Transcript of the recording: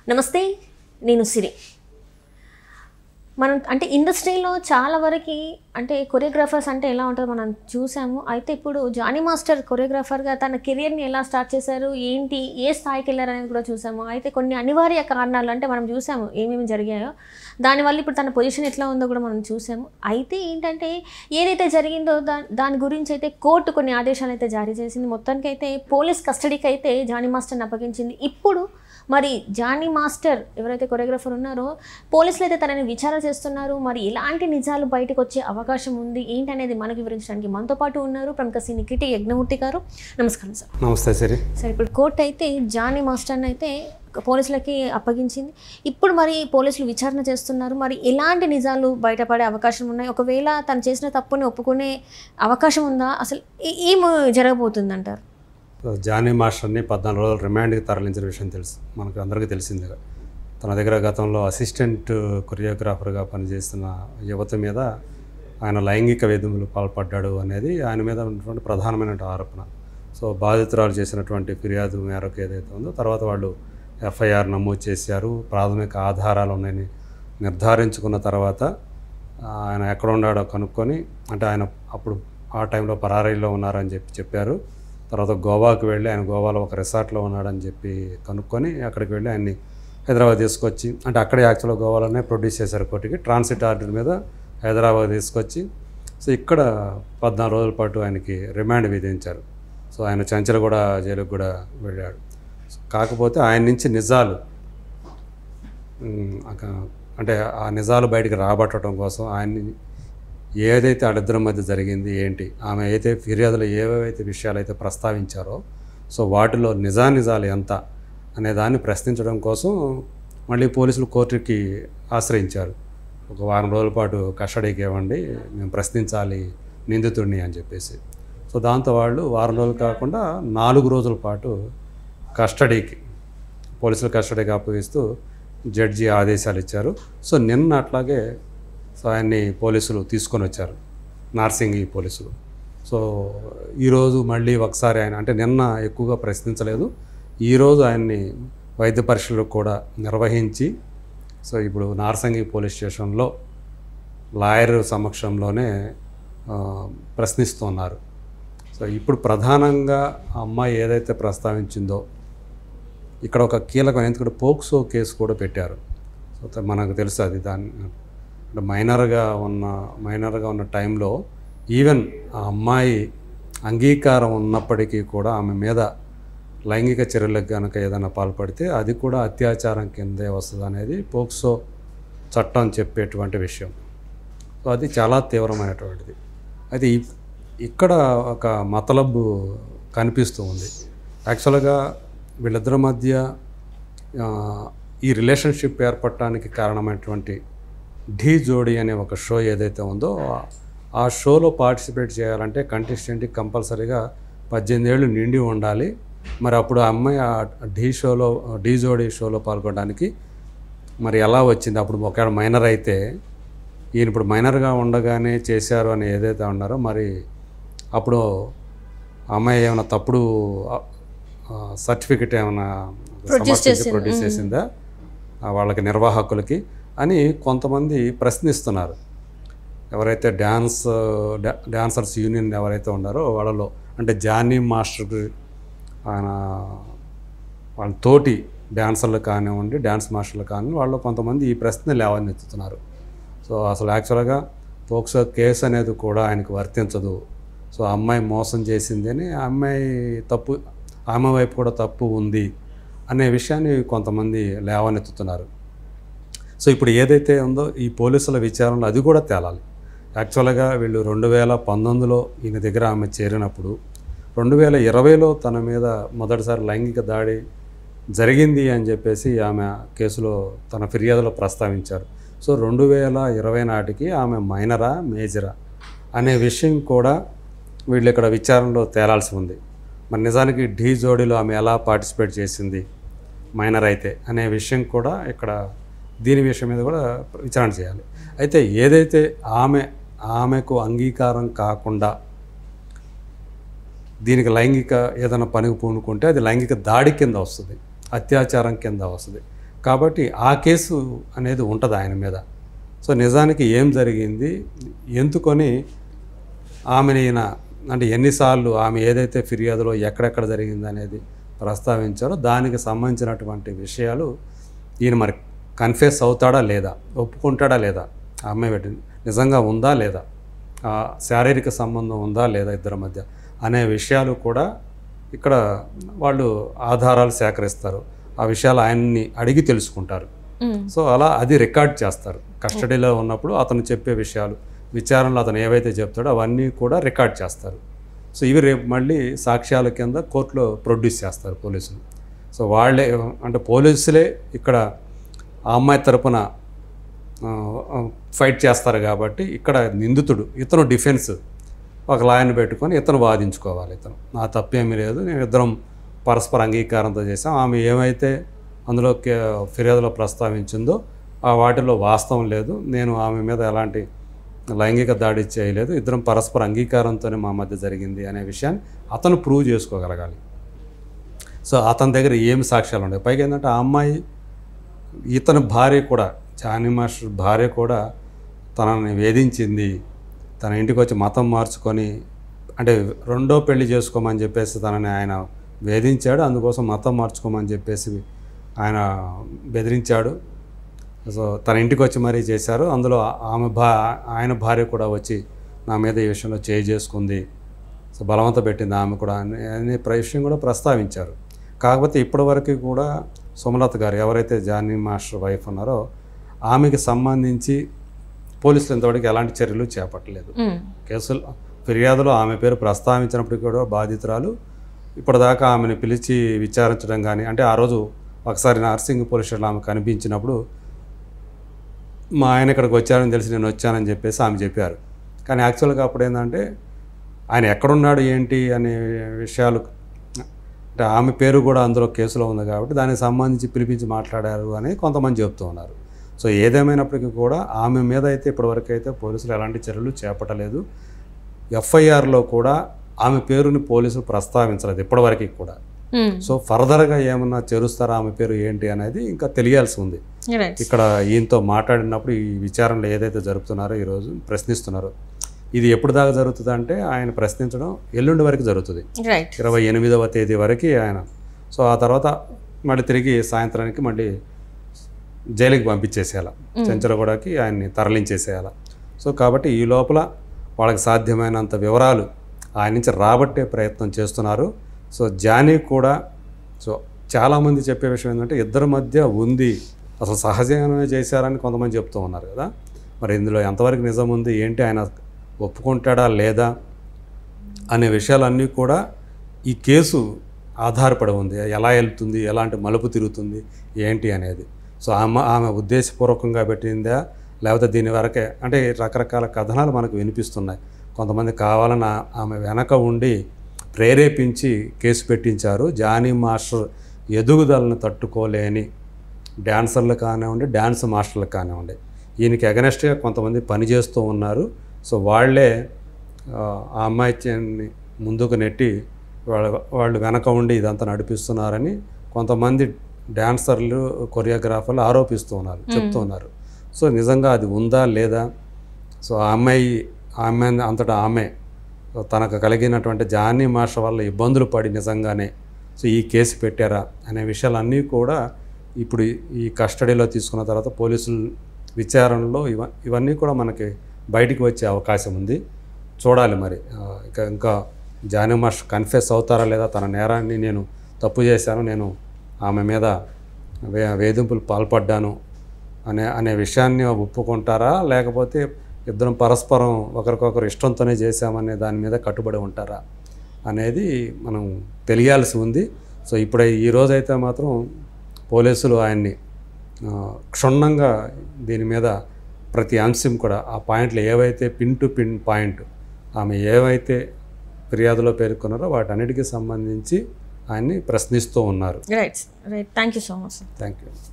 నమస్తే నేను సిరి మనం అంటే ఇండస్ట్రీలో చాలా వరకు అంటే కొరియోగ్రాఫర్స్ అంటే ఎలా ఉంటుందో మనం చూసాము అయితే ఇప్పుడు జానీ మాస్టర్ కొరియోగ్రాఫర్గా తన కెరియర్ని ఎలా స్టార్ట్ చేశారు ఏంటి ఏ స్థాయికి వెళ్ళారు అనేది కూడా చూసాము అయితే కొన్ని అనివార్య కారణాలు అంటే మనం చూసాము ఏమేమి జరిగాయో దానివల్ల ఇప్పుడు తన పొజిషన్ ఎట్లా ఉందో కూడా మనం చూసాము అయితే ఏంటంటే ఏదైతే జరిగిందో దా దాని గురించి అయితే కోర్టు కొన్ని ఆదేశాలు అయితే జారీ చేసింది మొత్తానికి అయితే పోలీస్ కస్టడీకి అయితే జానీ మాస్టర్ని అప్పగించింది ఇప్పుడు మరి జానీ మాస్టర్ ఎవరైతే కొరియోగ్రాఫర్ ఉన్నారో పోలీసులు అయితే తనని విచారణ చేస్తున్నారు మరి ఎలాంటి నిజాలు బయటకు వచ్చే అవకాశం ఉంది ఏంటనేది మనకు వివరించడానికి మనతో పాటు ఉన్నారు ప్రముఖ సినీ కిటి యజ్ఞమూర్తి గారు నమస్కారం సార్ నమస్తే సిరి సరే ఇప్పుడు కోర్టు అయితే జానీ మాస్టర్ని అయితే పోలీసులకి అప్పగించింది ఇప్పుడు మరి పోలీసులు విచారణ చేస్తున్నారు మరి ఎలాంటి నిజాలు బయటపడే అవకాశం ఉన్నాయి ఒకవేళ తను చేసిన తప్పుని ఒప్పుకునే అవకాశం ఉందా అసలు ఏ- ఏం జరగబోతుంది అంటారు జానీ మాస్టర్ని పద్నాలుగు రోజులు రిమాండ్కి తరలించిన విషయం తెలుసు మనకు అందరికీ తెలిసిందే తన దగ్గర గతంలో అసిస్టెంట్ కొరియోగ్రాఫర్గా పనిచేస్తున్న యువత మీద ఆయన లైంగిక వేధింపులు పాల్పడ్డాడు అనేది ఆయన మీద ఉన్నటువంటి ప్రధానమైన ఆరోపణ సో బాధితురాలు చేసినటువంటి ఫిర్యాదు మేరకు ఏదైతే ఉందో తర్వాత వాళ్ళు ఎఫ్ఐఆర్ నమోదు చేశారు ప్రాథమిక ఆధారాలు ఉన్నాయని నిర్ధారించుకున్న తర్వాత ఆ, ఆయన ఎక్కడ ఉన్నాడో కనుక్కొని అంటే ఆయన అప్పుడు ఆ టైంలో పరారీలో ఉన్నారని చెప్పి చెప్పారు తర్వాత గోవాకి వెళ్ళి ఆయన గోవాలో ఒక రిసార్ట్లో ఉన్నాడని చెప్పి కనుక్కొని అక్కడికి వెళ్ళి ఆయన్ని హైదరాబాద్ తీసుకొచ్చి అంటే అక్కడే యాక్చువల్గా గోవాలోనే ప్రొడ్యూస్ చేశారు కోర్టుకి ట్రాన్సిట్ ఆర్డర్ మీద హైదరాబాద్ తీసుకొచ్చి సో ఇక్కడ పద్నాలుగు రోజుల పాటు ఆయనకి రిమాండ్ విధించారు సో ఆయన చంచల కూడా జైలుకి కూడా వెళ్ళాడు సో కాకపోతే ఆయన నుంచి నిజాలు ఉమ్, అక- అంటే ఆ నిజాలు బయటికి రాబట్టడం కోసం ఆయన్ని ఏదైతే వాళ్ళిద్దరి మధ్య జరిగింది ఏంటి ఆమె అయితే ఫిర్యాదులో ఏవేవైతే విషయాలు అయితే ప్రస్తావించారో సో వాటిలో నిజానిజాలు ఎంత అనే దాన్ని ప్రశ్నించడం కోసం మళ్ళీ పోలీసులు కోర్టుకి ఆశ్రయించారు ఒక వారం రోజుల పాటు కస్టడీకి ఇవ్వండి మేము ప్రశ్నించాలి నిందితుడిని అని చెప్పేసి సో దాంతో వాళ్ళు వారం రోజులు కాకుండా నాలుగు రోజుల పాటు కస్టడీకి పోలీసుల కస్టడీకి అప్పగిస్తూ జడ్జి ఆదేశాలు ఇచ్చారు సో నిన్న అట్లాగే సో ఆయన్ని పోలీసులు తీసుకొని వచ్చారు నార్సింగి పోలీసులు సో ఈరోజు మళ్ళీ ఒకసారి ఆయన అంటే నిన్న ఎక్కువగా ప్రశ్నించలేదు ఈరోజు ఆయన్ని వైద్య పరీక్షలు కూడా నిర్వహించి సో ఇప్పుడు నార్సింగి పోలీస్ స్టేషన్లో లాయర్ సమక్షంలోనే ఆ, ప్రశ్నిస్తున్నారు సో ఇప్పుడు ప్రధానంగా ఆ అమ్మాయి ఏదైతే ప్రస్తావించిందో ఇక్కడ ఒక కీలకమైన ఎందుకంటే పోక్సో కేసు కూడా పెట్టారు సో త- మనకు తెలుసు అది దాన్ని అంటే మైనర్గా ఉన్న మైనర్గా ఉన్న టైంలో ఈవెన్ ఆ అమ్మాయి అంగీకారం ఉన్నప్పటికీ కూడా ఆమె మీద లైంగిక చర్యలకు కనుక ఏదైనా పాల్పడితే అది కూడా అత్యాచారం కిందే వస్తుంది అనేది పోక్సో చట్టం చెప్పేటువంటి విషయం సో అది చాలా తీవ్రమైనటువంటిది అయితే ఇ- ఇక్కడ ఒక మతలబు కనిపిస్తూ ఉంది యాక్చువల్గా వీళ్ళిద్దరి మధ్య ఆ, ఈ రిలేషన్షిప్ ఏర్పడటానికి కారణమైనటువంటి ఢీ జోడి అనే ఒక షో ఏదైతే ఉందో ఆ- ఆ షోలో పార్టిసిపేట్ చేయాలంటే కంటెస్టెంట్కి కంపల్సరీగా పద్దెనిమిది ఏళ్ళు నిండి ఉండాలి మరి అప్పుడు ఆ అమ్మాయి ఆ ఢీ షోలో ఢీ జోడి షోలో పాల్గొనడానికి మరి ఎలా వచ్చింది అప్పుడు ఒకవేళ మైనర్ అయితే ఈయన ఇప్పుడు మైనర్గా ఉండగానే చేశారు అని ఏదైతే ఉన్నారో మరి అప్పుడు ఆ అమ్మాయి ఏమైనా తప్పుడు సర్టిఫికెట్ ఏమైనా సమర్పించి ప్రొడ్యూస్ చేసిందా ఆ వాళ్ళకి నిర్వాహకులకి అని కొంతమంది ప్రశ్నిస్తున్నారు ఎవరైతే డ్యాన్స్ డా- డాన్సర్స్ యూనియన్ ఎవరైతే ఉన్నారో వాళ్ళలో అంటే జానీ మాస్టర్కి ఆయన వాళ్ళ తోటి డాన్సర్లు కానివ్వండి డ్యాన్స్ మాస్టర్లు కానివ్వండి వాళ్ళు కొంతమంది ఈ ప్రశ్న లేవనెత్తుతున్నారు సో అసలు యాక్చువల్గా పోక్సో కేసు అనేది కూడా ఆయనకు వర్తించదు సో ఆ అమ్మాయి మోసం చేసింది అని ఆ అమ్మాయి తప్పు ఆమె వైపు కూడా తప్పు ఉంది అనే విషయాన్ని కొంతమంది లేవనెత్తుతున్నారు సో ఇప్పుడు ఏదైతే ఉందో ఈ పోలీసుల విచారణలో అది కూడా తేలాలి యాక్చువల్గా వీళ్ళు రెండు వేల పంతొమ్మిదిలో ఈయన దగ్గర ఆమె చేరినప్పుడు రెండు వేల ఇరవైలో తన మీద మొదటిసారి లైంగిక దాడి జరిగింది అని చెప్పేసి ఆమె కేసులో తన ఫిర్యాదులో ప్రస్తావించారు సో రెండు వేల ఇరవై నాటికి ఆమె మైనరా మేజరా అనే విషయం కూడా వీళ్ళు ఇక్కడ విచారణలో తేలాల్సి ఉంది మరి నిజానికి ఢీ జోడీలో ఆమె ఎలా పార్టిసిపేట్ చేసింది మైనర్ అయితే అనే విషయం కూడా ఇక్కడ దీని విషయం మీద కూడా విచారణ చేయాలి అయితే ఏదైతే ఆమె ఆమెకు అంగీకారం కాకుండా దీనికి లైంగిక ఏదైనా పనికి పూనుకుంటే అది లైంగిక దాడి కింద వస్తుంది అత్యాచారం కింద వస్తుంది కాబట్టి ఆ కేసు అనేది ఉంటుంది ఆయన మీద సో నిజానికి ఏం జరిగింది ఎందుకొని ఆమెని ఈయన అంటే ఎన్నిసార్లు ఆమె ఏదైతే ఫిర్యాదులో ఎక్కడెక్కడ జరిగింది అనేది ప్రస్తావించారో దానికి సంబంధించినటువంటి విషయాలు ఈయన మరి కన్ఫెస్ అవుతాడా లేదా ఒప్పుకుంటాడా లేదా ఆ అమ్మాయి పెట్టి నిజంగా ఉందా లేదా ఆ శారీరక సంబంధం ఉందా లేదా ఇద్దరి మధ్య అనే విషయాలు కూడా ఇక్కడ వాళ్ళు ఆధారాలు సేకరిస్తారు ఆ విషయాలు ఆయన్ని అడిగి తెలుసుకుంటారు మ్మ్. సో అలా అది రికార్డ్ చేస్తారు కస్టడీలో ఉన్నప్పుడు అతను చెప్పే విషయాలు విచారణలో అతను ఏవైతే చెప్తాడో అవన్నీ కూడా రికార్డ్ చేస్తారు సో ఇవి రేపు మళ్ళీ సాక్ష్యాల కింద కోర్టులో ప్రొడ్యూస్ చేస్తారు పోలీసులు సో వాళ్ళే అంటే పోలీసులే ఇక్కడ ఆ అమ్మాయి తరపున ఫైట్ చేస్తారు కాబట్టి ఇక్కడ నిందితుడు ఇతను డిఫెన్స్ ఒక లాయర్ని పెట్టుకొని ఇతను వాదించుకోవాలి ఇతను నా తప్పేమీ లేదు నేను ఇద్దరం పరస్పర అంగీకారంతో చేసాం ఆమె ఏమైతే అందులో కే- ఫిర్యాదులో ప్రస్తావించిందో ఆ వాటిలో వాస్తవం లేదు నేను ఆమె మీద ఎలాంటి లైంగిక దాడి చేయలేదు ఇద్దరం పరస్పర అంగీకారంతోనే మా మధ్య జరిగింది అనే విషయాన్ని అతను ప్రూవ్ చేసుకోగలగాలి సో అతని దగ్గర ఏమి సాక్ష్యాలు ఉన్నాయి పైగా ఏంటంటే ఆ అమ్మాయి ఇతని భార్య కూడా జానీ మాస్టర్ భార్య కూడా తనని వేధించింది తన ఇంటికి వచ్చి మతం మార్చుకొని అంటే రెండో పెళ్లి చేసుకోమని చెప్పేసి తనని ఆయన వేధించాడు అందుకోసం మతం మార్చుకోమని చెప్పేసి ఆయన బెదిరించాడు సో తన ఇంటికి వచ్చి మరీ చేశారు అందులో ఆమె భా ఆయన భార్య కూడా వచ్చి నా మీద ఈ విషయంలో చేయి చేసుకుంది సో బలవంత పెట్టింది ఆమె కూడా అనే అనే ప్ర- విషయం కూడా ప్రస్తావించారు కాకపోతే ఇప్పటివరకు కూడా సుమలత గారు ఎవరైతే జానీ మాస్టర్ వైఫ్ ఉన్నారో ఆమెకి సంబంధించి పోలీసులు ఇంతవరకు ఎలాంటి చర్యలు చేపట్టలేదు మ్మ్. కేసులు ఫిర్యాదులో ఆమె పేరు ప్రస్తావించినప్పటికీ కూడా బాధితురాలు ఇప్పటిదాకా ఆమెను పిలిచి విచారించడం కానీ అంటే ఆ రోజు ఒకసారి నర్సింగ్ పోలీస్ స్టేషన్లో ఆమె కనిపించినప్పుడు మా ఆయన ఇక్కడికి వచ్చారని తెలిసి నేను వచ్చానని చెప్పేసి ఆమె చెప్పారు కానీ యాక్చువల్గా అప్పుడు ఏంటంటే ఆయన ఎక్కడున్నాడు ఏంటి అనే విషయాలు అంటే ఆమె పేరు కూడా అందులో కేసులో ఉంది కాబట్టి దానికి సంబంధించి పిలిపించి మాట్లాడారు అని కొంతమంది చెప్తూ ఉన్నారు సో ఏదేమైనప్పటికీ కూడా ఆమె మీద అయితే ఇప్పటివరకు అయితే పోలీసులు ఎలాంటి చర్యలు చేపట్టలేదు ఎఫ్ఐఆర్లో కూడా ఆమె పేరుని పోలీసులు ప్రస్తావించలేదు ఇప్పటివరకు కూడా మ్మ్. సో ఫర్దర్గా ఏమన్నా చేరుస్తారా ఆమె పేరు ఏంటి అనేది ఇంకా తెలియాల్సి ఉంది రైట్ ఇక్కడ ఈయనతో మాట్లాడినప్పుడు ఈ విచారణలు ఏదైతే జరుపుతున్నారో ఈరోజు ప్రశ్నిస్తున్నారు ఇది ఎప్పుడు దాకా జరుగుతుంది అంటే ఆయన ప్రశ్నించడం ఎల్లుండి వరకు జరుగుతుంది రైట్ ఇరవై ఎనిమిదవ తేదీ వరకు ఆయన సో ఆ తర్వాత మళ్ళీ తిరిగి సాయంత్రానికి మళ్ళీ జైలుకి పంపించేసేయాల చెంచలగూడకి ఆయన్ని తరలించేసేయాల సో కాబట్టి ఈ లోపల వాళ్ళకి సాధ్యమైనంత వివరాలు ఆయన నుంచి రాబట్టే ప్రయత్నం చేస్తున్నారు సో జానీ కూడా సో చాలామంది చెప్పే విషయం ఏంటంటే ఇద్దరి మధ్య ఉంది అసలు సహజంగానే చేశారని కొంతమంది చెప్తూ ఉన్నారు కదా మరి ఇందులో ఎంతవరకు నిజం ఉంది ఏంటి ఆయన ఒప్పుకుంటాడా లేదా అనే విషయాలన్నీ కూడా ఈ కేసు ఆధారపడి ఉంది ఎలా వెళ్తుంది ఎలాంటి మలుపు తిరుగుతుంది ఏంటి అనేది సో ఆమె ఆమె ఉద్దేశపూర్వకంగా పెట్టిందా లేకపోతే దీని వరకే అంటే రకరకాల కథనాలు మనకు వినిపిస్తున్నాయి కొంతమంది కావాలని ఆ- ఆమె వెనక ఉండి ప్రేరేపించి కేసు పెట్టించారు జానీ మాస్టర్ ఎదుగుదలను తట్టుకోలేని డాన్సర్లు కానివ్వండి డ్యాన్స్ మాస్టర్లు కానివ్వండి ఈయనకి అగనెస్ట్గా కొంతమంది పనిచేస్తూ ఉన్నారు సో వాళ్ళే ఆ ఆ అమ్మాయిని ముందుకు నెట్టి వాళ్ళ వాళ్ళు వెనక ఉండి ఇదంతా నడిపిస్తున్నారని కొంతమంది డాన్సర్లు కొరియోగ్రాఫర్లు ఆరోపిస్తూ ఉన్నారు చెప్తూ ఉన్నారు సో నిజంగా అది ఉందా లేదా సో ఆ అమ్మాయి ఆమె అంతటా ఆమె తనకు కలిగినటువంటి జానీ మాస్టర్ వల్ల ఇబ్బందులు పడి నిజంగానే సో ఈ కేసు పెట్టారా అనే విషయాలన్నీ కూడా ఇప్పుడు ఈ కస్టడీలో తీసుకున్న తర్వాత పోలీసులు విచారణలో ఇవ ఇవన్నీ కూడా మనకి బయటికి వచ్చే అవకాశం ఉంది చూడాలి మరి ఆ, ఇక ఇంకా జానీ మాస్టర్ కన్ఫెస్ అవుతారా లేదా తన నేరాన్ని నేను తప్పు చేశాను నేను ఆమె మీద వే వేధింపులు పాల్పడ్డాను అనే అనే విషయాన్ని ఒప్పుకుంటారా లేకపోతే ఇద్దరం పరస్పరం ఒకరికొకరు ఇష్టంతోనే చేశామనే దాని మీద కట్టుబడి ఉంటారా అనేది మనం తెలియాల్సి ఉంది సో ఇప్పుడు ఈ రోజైతే మాత్రం పోలీసులు ఆయన్ని ఆ, క్షుణ్ణంగా దీని మీద ప్రతి అంశం కూడా ఆ పాయింట్లు ఏవైతే పిన్ టు పిన్ పాయింట్ ఆమె ఏవైతే ఫిర్యాదులో పేర్కొన్నారో వాటన్నిటికీ సంబంధించి ఆయన్ని ప్రశ్నిస్తూ ఉన్నారు right right thank you so much thank you